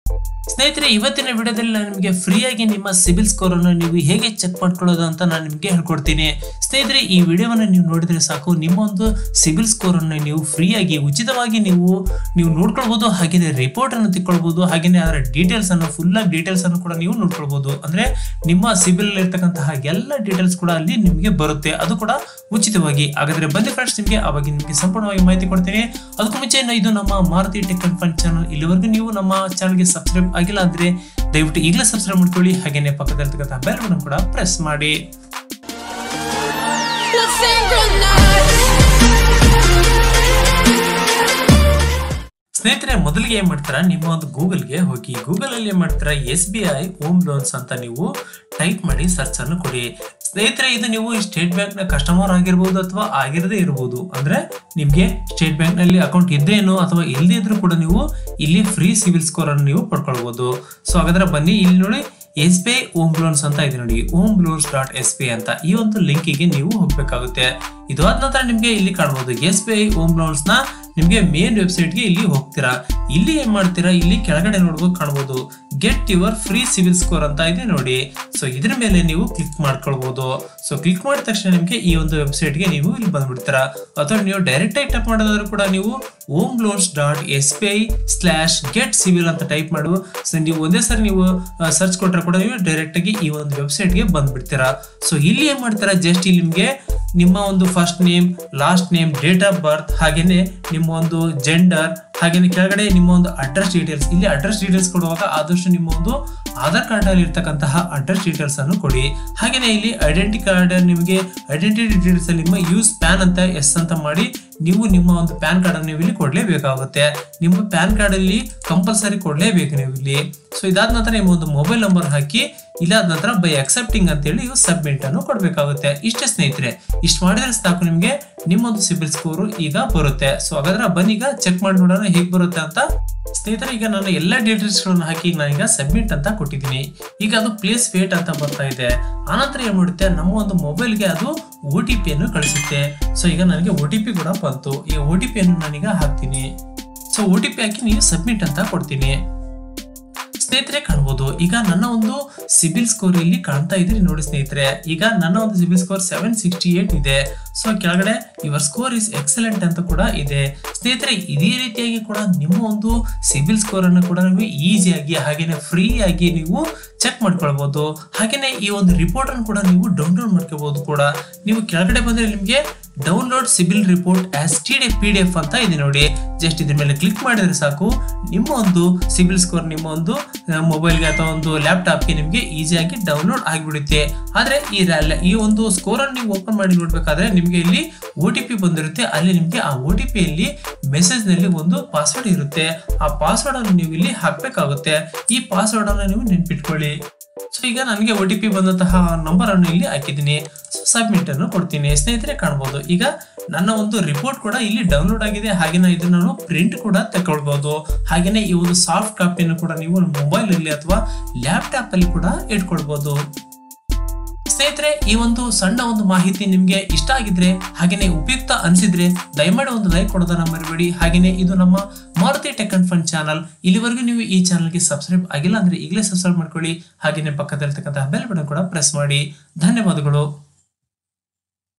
ಸ್ನೇಹಿತರೆ ಇವತ್ತಿನ ವಿಡಿಯೋದಲ್ಲಿ ನಾನು ನಿಮಗೆ ಫ್ರೀಯಾಗಿ ನಿಮ್ಮ ಸಿಬಿಲ್ ಸ್ಕೋರ್ ಅನ್ನು ನೀವು ಹೇಗೆ ಚೆಕ್ ಮಾಡ್ಕೊಳ್ಳೋದು ಅಂತ ನಾನು ನಿಮಗೆ ಹೇಳ್ಕೊಡ್ತೀನಿ ಸ್ನೇಹಿತರೆ ಈ ವಿಡಿಯೋವನ್ನು ನೀವು ನೋಡಿದ್ರೆ ಸಾಕು ನಿಮ್ಮ ಒಂದು ಸಿಬಿಲ್ ಸ್ಕೋರ್ ಅನ್ನು ನೀವು ಫ್ರೀಯಾಗಿ ಉಚಿತವಾಗಿ ನೀವು ನೀವು ನೋಡ್ಕೊಳ್ಬಹುದು ಹಾಗೆಯೇ ರಿಪೋರ್ಟ್ ಅನ್ನು ತಿಳ್ಕೊಳ್ಬಹುದು ಹಾಗೆಯೇ ಅದರ ಡೀಟೇಲ್ಸ್ ಅನ್ನು ಫುಲ್ ಆಗಿ ಡೀಟೇಲ್ಸ್ ಅನ್ನು ಕೂಡ ನೀವು ನೋಡ್ಕೊಳ್ಬಹುದು ಅಂದ್ರೆ ನಿಮ್ಮ ಸಿಬಿಲ್ ಇರ್ತಕ್ಕಂತಹ ಎಲ್ಲ ಡೀಟೇಲ್ಸ್ ಕೂಡ ಅಲ್ಲಿ ನಿಮಗೆ ಬರುತ್ತೆ ಅದು ಕೂಡ ಉಚಿತವಾಗಿ ಹಾಗಾದ್ರೆ ಬನ್ನಿ ಫ್ರೆಂಡ್ಸ್ ನಿಮಗೆ ಅವಾಗ ನಿಮಗೆ ಸಂಪೂರ್ಣವಾಗಿ ಮಾಹಿತಿ ಕೊಡ್ತೀನಿ ಅದಕ್ಕೂ ಮುಂಚೆ ಇನ್ನು ಇದು ನಮ್ಮ Maruti tech and fund channel ಇಲ್ಲಿವರೆಗೂ ನೀವು ನಮ್ಮ ಚಾನಲ್ಗೆ ಸಬ್ಸ್ಕ್ರೈಬ್ ಆಗಿಲ್ಲ ಅಂದ್ರೆ ದಯವಿಟ್ಟು ಈಗಲೇ ಸಬ್ಸ್ಕ್ರೈಬ್ ಮಾಡ್ಕೊಳ್ಳಿ ಹಾಗೇನೆ ಪಕ್ಕದಲ್ಲಿರ್ತಕ್ಕಂಥ ಬೆಲ್ ಬಟನ್ ಕೂಡ ಪ್ರೆಸ್ ಮಾಡಿ La synchronized. ಸ್ನೇಹಿತರೆ ಮೊದಲಿಗೆ ಏನ್ ಮಾಡ್ತಾರ ನಿಮ್ಮ ಒಂದು ಗೂಗಲ್ಗೆ ಹೋಗಿ ಗೂಗಲ್ ಅಲ್ಲಿ ಏನ್ ಮಾಡ್ತಾರ S B I home loans ಅಂತ ನೀವು ಟೈಪ್ ಮಾಡಿ ಸರ್ಚ್ ಅನ್ನು ಕೊಡಿ ಸ್ನೇಹಿತರೆ ಇದು ನೀವು ಸ್ಟೇಟ್ ಬ್ಯಾಂಕ್ ನ ಕಸ್ಟಮರ್ ಆಗಿರ್ಬೋದು ಅಥವಾ ಆಗಿರದೇ ಇರಬಹುದು ಅಂದ್ರೆ ನಿಮ್ಗೆ ಸ್ಟೇಟ್ ಬ್ಯಾಂಕ್ ನಲ್ಲಿ ಅಕೌಂಟ್ ಇದ್ದೇನೋ ಅಥವಾ ಇಲ್ಲದೇ ಇದ್ರೂ ಕೂಡ ನೀವು ಇಲ್ಲಿ ಫ್ರೀ ಸಿವಿಲ್ ಸ್ಕೋರ್ ಅನ್ನು ನೀವು ಪಡ್ಕೊಳ್ಬಹುದು ಸೊ ಹಾಗಾದ್ರೆ ಬನ್ನಿ ಇಲ್ಲಿ ನೋಡಿ S B I home loans ಅಂತ ಇದೆ ನೋಡಿ home loans dot S B ಅಂತ ಈ ಒಂದು ಲಿಂಕಿಗೆ ನೀವು ಹೋಗ್ಬೇಕಾಗುತ್ತೆ ಇದು ಆದ ನಂತರ ನಿಮ್ಗೆ ಇಲ್ಲಿ ಕಾಣಬಹುದು S B I home loans ನ ನಿಮ್ಗೆ ಮೇನ್ ವೆಬ್ಸೈಟ್ ಗೆ ಇಲ್ಲಿ ಹೋಗ್ತೀರಾ ಇಲ್ಲಿ ಏನ್ ಮಾಡ್ತೀರಾ ಇಲ್ಲಿ ಕೆಳಗಡೆ ನೋಡ್ಬೋದು ಕಾಣಬಹುದು get your free civil score ಅಂತ ಇದೆ ನೋಡಿ ಸೊ ಇದ್ರ ಮೇಲೆ ನೀವು ಕ್ಲಿಕ್ ಮಾಡ್ಕೊಳ್ಬಹುದು ಸೊ ಕ್ಲಿಕ್ ಮಾಡಿದ ತಕ್ಷಣ ನಿಮ್ಗೆ ಈ ಒಂದು ವೆಬ್ಸೈಟ್ ಗೆ ನೀವು ಇಲ್ಲಿ ಬಂದ್ಬಿಡ್ತೀರಾ ಅಥವಾ ನೀವು ಡೈರೆಕ್ಟ್ ಆಗಿ ಟೈಪ್ ಮಾಡೋದಾದ್ರೂ ಕೂಡ ನೀವು home loans dot S B I slash get civil ಅಂತ ಟೈಪ್ ಮಾಡು ಸೊ ನೀವು ಒಂದೇ ಸರಿ ನೀವು ಸರ್ಚ್ ಕೊಟ್ರೆ ಕೂಡ ನೀವು ಡೈರೆಕ್ಟ್ ಆಗಿ ಈ ಒಂದು ವೆಬ್ಸೈಟ್ ಗೆ ಬಂದ್ಬಿಡ್ತೀರಾ ಸೊ ಇಲ್ಲಿ ಏನ್ ಮಾಡ್ತೀರಾ ಜಸ್ಟ್ ಇಲ್ಲಿ ನಿಮ್ಗೆ ನಿಮ್ಮ ಒಂದು first name last name date of birth ಹಾಗೇನೆ ನಿಮ್ಮ ಒಂದು ಜೆಂಡರ್ ಹಾಗೇನೆ ಕೆಳಗಡೆ ನಿಮ್ಮ ಒಂದು ಅಡ್ರೆಸ್ ಡೀಟೇಲ್ಸ್ ಇಲ್ಲಿ ಅಡ್ರೆಸ್ ಡೀಟೇಲ್ಸ್ ಕೊಡುವಾಗ ಆದಷ್ಟು ನಿಮ್ಮ ಒಂದು ಆಧಾರ್ ಕಾರ್ಡ್ ಅಲ್ಲಿ ಇರ್ತಕ್ಕಂತಹ ಅಡ್ರೆಸ್ ಡೀಟೇಲ್ಸ್ ಅನ್ನು ಕೊಡಿ ಹಾಗೇನೆ ಇಲ್ಲಿ ಐಡೆಂಟಿ ಕಾರ್ಡ್ ನಿಮಗೆ ಐಡೆಂಟಿಟಿ ಡೀಟೇಲ್ಸ್ ಅಲ್ಲಿ ನಿಮ್ಮ ಯೂಸ್ ಪ್ಯಾನ್ ಅಂತ ಎಸ್ ಅಂತ ಮಾಡಿ ನೀವು ನಿಮ್ಮ ಒಂದು ಪ್ಯಾನ್ ಕಾರ್ಡ್ ಅನ್ನು ನೀವು ಇಲ್ಲಿ ಕೊಡ್ಲೇಬೇಕಾಗುತ್ತೆ ನಿಮ್ಮ ಪ್ಯಾನ್ ಕಾರ್ಡ್ ಅಲ್ಲಿ ಕಂಪಲ್ಸರಿ ಕೊಡ್ಲೇಬೇಕು ನೀವು ಇಲ್ಲಿ ಸೊ ಇದಾದ ನಂತರ ನಿಮ್ಮ ಒಂದು ಮೊಬೈಲ್ ನಂಬರ್ ಹಾಕಿ ಇದಾದ ನಂತರ ಬೈ ಅಕ್ಸೆಪ್ಟಿಂಗ್ ಅಂತ ಹೇಳಿ ನೀವು ಸಬ್ಮಿಟ್ ಅನ್ನು ಕೊಡ್ಬೇಕಾಗುತ್ತೆ ಇಷ್ಟೇ ಸ್ನೇಹಿತರೆ ಇಷ್ಟು ಮಾಡಿದ್ರೆ ಸಾಕು ನಿಮ್ಗೆ ನಿಮ್ಮೊಂದು ಸಿಬಿಲ್ ಸ್ಕೋರ್ ಈಗ ಬರುತ್ತೆ ಸೊ ಹಾಗಾದ್ರೆ ಬನ್ನಿ ಈಗ ಚೆಕ್ ಮಾಡಿ ನೋಡೋಣ ಹೇಗ್ ಬರುತ್ತೆ ಅಂತ ಸ್ನೇಹಿತರೆ ಈಗ ನಾನು ಎಲ್ಲ ಡೀಟೇಲ್ಸ್ ಗಳನ್ನ ಹಾಕಿ ನಾನೀಗ ಸಬ್ಮಿಟ್ ಅಂತ ಕೊಟ್ಟಿದ್ದೀನಿ ಈಗ ಅದು ಪ್ಲೇಸ್ ವೇಟ್ ಅಂತ ಬರ್ತಾ ಇದೆ ಆನಂತರ ಏನ್ ಮಾಡುತ್ತೆ ನಮ್ಮ ಒಂದು ಮೊಬೈಲ್ಗೆ ಅದು ಒ ಟಿ ಪಿ ಅನ್ನು ಕಳಿಸುತ್ತೆ ಸೊ ಈಗ ನನಗೆ ಒ ಟಿ ಪಿ ಕೂಡ ಬಂತು ಈ ಒ ಟಿ ಪಿ ಅನ್ನು ನಾನೀಗ ಹಾಕ್ತೀನಿ ಸೊ ಒ ಟಿ ಪಿ ಹಾಕಿ ನೀವು ಸಬ್ಮಿಟ್ ಅಂತ ಕೊಡ್ತೀನಿ ಸ್ನೇಹಿತರೆ ಕಾಣ್ಬೋದು ಈಗ ನನ್ನ ಒಂದು ಸಿಬಿಲ್ ಸ್ಕೋರ್ ಇಲ್ಲಿ ಕಾಣ್ತಾ ಇದ್ರಿ ನೋಡಿ ಸ್ನೇಹಿತರೆ ಈಗ ನನ್ನ ಒಂದು CIBIL score seven sixty eight ಇದೆ ಸೊ ಕೆಳಗಡೆ ಯುವರ್ ಸ್ಕೋರ್ ಇಸ್ ಎಕ್ಸಲೆಂಟ್ ಅಂತ ಕೂಡ ಇದೆ ಸ್ನೇಹಿತರೆ ಇದೇ ರೀತಿಯಾಗಿ ಕೂಡ ನಿಮ್ಮ ಒಂದು ಸಿಬಿಲ್ ಸ್ಕೋರ್ ಅನ್ನು ಕೂಡ ನೀವು ಈಸಿಯಾಗಿ ಹಾಗೇನೆ ಫ್ರೀ ಆಗಿ ನೀವು ಚೆಕ್ ಮಾಡ್ಕೊಳ್ಬಹುದು ಹಾಗೇನೆ ಈ ಒಂದು ರಿಪೋರ್ಟ್ ಅನ್ನು ಕೂಡ ನೀವು ಡೌನ್ಲೋಡ್ ಮಾಡ್ಕೋಬಹುದು ಕೂಡ ನೀವು ಕೆಳಗಡೆ ಬಂದ್ರೆ ನಿಮಗೆ download CIBIL report as T D P D F ಅಂತ ಇದೆ ನೋಡಿ ಜಸ್ಟ್ ಇದ್ರ ಮೇಲೆ ಕ್ಲಿಕ್ ಮಾಡಿದ್ರೆ ಸಾಕು ನಿಮ್ಮ ಒಂದು ಸಿಬಿಲ್ ಸ್ಕೋರ್ ನಿಮ್ಮ ಒಂದು ಮೊಬೈಲ್ಗೆ ಅಥವಾ ಒಂದು ಲ್ಯಾಪ್ಟಾಪ್ಗೆ ನಿಮಗೆ ಈಸಿಯಾಗಿ ಡೌನ್ಲೋಡ್ ಆಗಿಬಿಡುತ್ತೆ ಆದ್ರೆ ಈ ರ್ಯಾಲ್- ಈ ಒಂದು ಸ್ಕೋರ್ ಅನ್ನು ನೀವು ಓಪನ್ ಮಾಡಿ ನೋಡ್ಬೇಕಾದ್ರೆ ನಿಮಗೆ ಇಲ್ಲಿ ಒ ಟಿ ಪಿ ಬಂದಿರುತ್ತೆ ಅಲ್ಲಿ ನಿಮಗೆ ಆ ಒ ಟಿ ಪಿಯಲ್ಲಿ ಮೆಸೇಜ್ ನಲ್ಲಿ ಒಂದು ಪಾಸ್ವರ್ಡ್ ಇರುತ್ತೆ ಆ ಪಾಸ್ವರ್ಡ್ ಅನ್ನು ನೀವು ಇಲ್ಲಿ ಹಾಕ್ಬೇಕಾಗುತ್ತೆ ಈ ಪಾಸ್ವರ್ಡ್ ಅನ್ನು ನೀವು ನೆನ್ಪಿಟ್ಕೊಳ್ಳಿ ಸೊ ಈಗ ನನಗೆ ಒ ಟಿ ಪಿ ಬಂದಂತಹ ನಂಬರ್ ಅನ್ನು ಇಲ್ಲಿ ಹಾಕಿದ್ದೀನಿ ಸೊ ಸಬ್ಮಿಟ್ ಅನ್ನು ಕೊಡ್ತೀನಿ ಸ್ನೇಹಿತರೆ ಕಾಣ್ಬೋದು ಈಗ ನನ್ನ ಒಂದು ರಿಪೋರ್ಟ್ ಕೂಡ ಇಲ್ಲಿ ಡೌನ್ಲೋಡ್ ಆಗಿದೆ ಹಾಗೇನೆ ಇದನ್ನ ನಾನು ಪ್ರಿಂಟ್ ಕೂಡ ತಗೊಳ್ಬಹುದು ಹಾಗೇನೆ ಈ ಒಂದು ಸಾಫ್ಟ್ ಕಾಪಿಯನ್ನು ಕೂಡ ನೀವು ಮೊಬೈಲ್ ಅಲ್ಲಿ ಅಥವಾ ಲ್ಯಾಪ್ಟಾಪ್ ಅಲ್ಲಿ ಕೂಡ ಇಟ್ಕೊಳ್ಬಹುದು ಸ್ನೇಹಿತರೆ ಈ ಒಂದು ಸಣ್ಣ ಒಂದು ಮಾಹಿತಿ ನಿಮ್ಗೆ ಇಷ್ಟ ಆಗಿದ್ರೆ ಹಾಗೇನೆ ಉಪಯುಕ್ತ ಅನ್ಸಿದ್ರೆ ದಯಮಾಡಿ ಒಂದು ಲೈಕ್ ಕೊಡೋದನ್ನ ಮರಿಬೇಡಿ ಹಾಗೇನೆ ಇದು ನಮ್ಮ Maruti tech and fund channel ಇಲ್ಲಿವರೆಗೂ ನೀವು ಈ ಚಾನಲ್ಗೆ ಸಬ್ಸ್ಕ್ರೈಬ್ ಆಗಿಲ್ಲ ಅಂದ್ರೆ ಈಗಲೇ ಸಬ್ಸ್ಕ್ರೈಬ್ ಮಾಡ್ಕೊಳ್ಳಿ ಹಾಗೇನೆ ಪಕ್ಕದಲ್ಲಿರ್ತಕ್ಕಂತಹ ಬೆಲ್ ಬಟನ್ ಕೂಡ ಪ್ರೆಸ್ ಮಾಡಿ ಧನ್ಯವಾದಗಳು